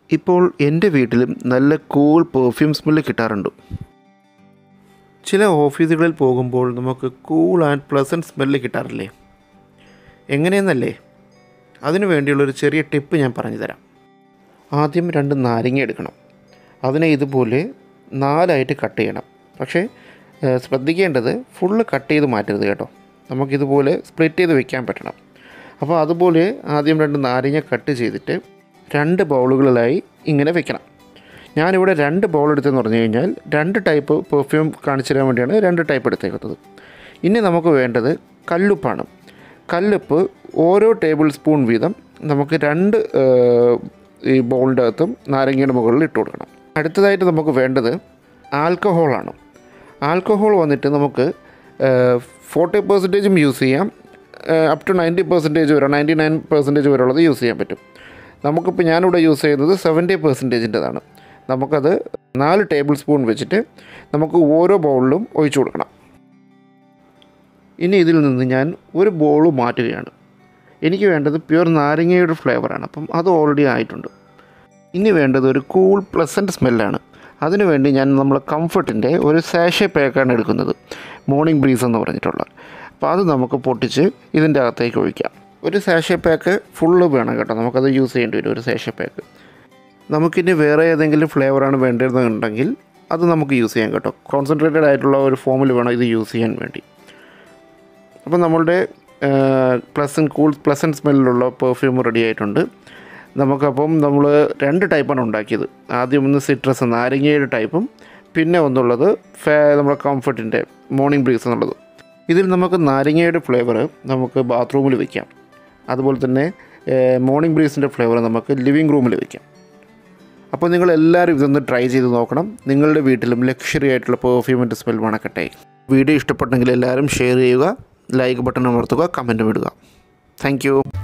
ഇപ്പോൾ എൻ്റെ വീട്ടിലും നല്ല കൂൾ പെർഫ്യൂം സ്മെല്ല് കിട്ടാറുണ്ട് ചില ഓഫീസുകളിൽ പോകുമ്പോൾ നമുക്ക് കൂൾ ആൻഡ് പ്ലസൻറ്റ് സ്മെല്ല് കിട്ടാറില്ലേ എങ്ങനെയെന്നല്ലേ അതിനു വേണ്ടിയുള്ളൊരു ചെറിയ ടിപ്പ് ഞാൻ പറഞ്ഞു തരാം ആദ്യം രണ്ട് നാരങ്ങ എടുക്കണം അതിനെ ഇതുപോലെ നാലായിട്ട് കട്ട് ചെയ്യണം പക്ഷേ ഏഹ്, ശ്രദ്ധിക്കേണ്ടത് ഫുള്ള് കട്ട് ചെയ്ത് മാറ്റരുത് കേട്ടോ നമുക്കിതുപോലെ സ്പ്ലിറ്റ് ചെയ്ത് വെക്കാൻ പറ്റണം അപ്പോൾ അതുപോലെ ആദ്യം രണ്ട് നാരങ്ങ കട്ട് ചെയ്തിട്ട് രണ്ട് ബൗളുകളിലായി ഇങ്ങനെ വെക്കണം ഞാനിവിടെ രണ്ട് ബൗൾ എടുത്തെന്ന് പറഞ്ഞു കഴിഞ്ഞാൽ രണ്ട് ടൈപ്പ് പെർഫ്യൂം കാണിച്ചു തരാൻ വേണ്ടിയാണ് രണ്ട് ടൈപ്പ് എടുത്തേക്കുന്നത് ഇനി നമുക്ക് വേണ്ടത് കല്ലുപ്പാണ് കല്ലുപ്പ് ഓരോ ടേബിൾ സ്പൂൺ വീതം നമുക്ക് രണ്ട് ഏഹ്, ഈ ബൗളിൻ്റെ അകത്തും നാരങ്ങയുടെ മുകളിൽ ഇട്ട് കൊടുക്കണം അടുത്തതായിട്ട് നമുക്ക് വേണ്ടത് ആൽക്കഹോളാണ് ആൽക്കഹോൾ വന്നിട്ട് നമുക്ക് ഫോർട്ടി പെർസെൻറ്റേജും യൂസ് ചെയ്യാം അപ് ടു നയൻറ്റി പെർസെൻറ്റേജ് വരെ നയൻറ്റി നയൻ പെർസെൻറ്റേജ് വരെ ഉള്ളത് യൂസ് ചെയ്യാൻ പറ്റും നമുക്കിപ്പോൾ ഞാനിവിടെ യൂസ് ചെയ്യുന്നത് സെവൻറ്റി പെർസെൻറ്റേജിൻ്റെതാണ് നമുക്കത് നാല് ടേബിൾ സ്പൂൺ വെച്ചിട്ട് നമുക്ക് ഓരോ ബൗളിലും ഒഴിച്ചു കൊടുക്കണം ഇനി ഇതിൽ നിന്ന് ഞാൻ ഒരു ബോൾ മാറ്റുകയാണ് എനിക്ക് വേണ്ടത് പ്യുർ നാരങ്ങയുടെ ഫ്ലേവറാണ് അപ്പം അത് ഓൾറെഡി ആയിട്ടുണ്ട് ഇനി വേണ്ടത് ഒരു കൂൾ പ്ലസൻറ്റ് സ്മെല്ലാണ് അതിനുവേണ്ടി ഞാൻ നമ്മൾ കംഫർട്ടിൻ്റെ ഒരു സാഷെ പാക്കാണ് എടുക്കുന്നത് മോർണിംഗ് ബ്രീസ് എന്ന് പറഞ്ഞിട്ടുള്ള അപ്പോൾ അത് നമുക്ക് പൊട്ടിച്ച് ഇതിൻ്റെ അകത്തേക്ക് ഒഴിക്കാം ഒരു സാഷെ പാക്ക് ഫുള്ള് വേണം കേട്ടോ നമുക്കത് യൂസ് ചെയ്യേണ്ടി വരും ഒരു സാഷെ പാക്ക് നമുക്കിനി വേറെ ഏതെങ്കിലും ഫ്ലേവറാണ് വേണ്ടതെന്നുണ്ടെങ്കിൽ അത് നമുക്ക് യൂസ് ചെയ്യാം കേട്ടോ കോൺസെൻട്രേറ്റഡ് ആയിട്ടുള്ള ഒരു ഫോമിൽ വേണം ഇത് യൂസ് ചെയ്യാൻ വേണ്ടി അപ്പോൾ നമ്മളുടെ പ്ലസൻറ്റ് കൂൾ പ്ലസൻറ്റ് സ്മെല്ലിലുള്ള പെർഫ്യൂം റെഡി ആയിട്ടുണ്ട് നമുക്കപ്പം നമ്മൾ രണ്ട് ടൈപ്പാണ് ഉണ്ടാക്കിയത് ആദ്യം ഒന്ന് സിട്രസ് നാരങ്ങയുടെ ടൈപ്പും പിന്നെ ഒന്നുള്ളത് ഫേ നമ്മുടെ കംഫർട്ടിൻ്റെ മോർണിംഗ് ബ്രീസ് എന്നുള്ളത് ഇതിൽ നമുക്ക് നാരങ്ങയുടെ ഫ്ലേവർ നമുക്ക് ബാത്റൂമിൽ വയ്ക്കാം അതുപോലെ തന്നെ മോർണിംഗ് ബ്രീസിൻ്റെ ഫ്ലേവർ നമുക്ക് ലിവിങ് റൂമിൽ വയ്ക്കാം അപ്പോൾ നിങ്ങൾ എല്ലാവരും ഇതൊന്ന് ട്രൈ ചെയ്ത് നോക്കണം നിങ്ങളുടെ വീട്ടിലും ലക്ഷറി ആയിട്ടുള്ള പെർഫ്യൂമിൻ്റെ സ്മെൽ മണക്കട്ടെ വീഡിയോ ഇഷ്ടപ്പെട്ടെങ്കിൽ എല്ലാവരും ഷെയർ ചെയ്യുക ലൈക്ക് ബട്ടൺ അമർത്തുക കമൻറ്റും ഇടുക താങ്ക് യു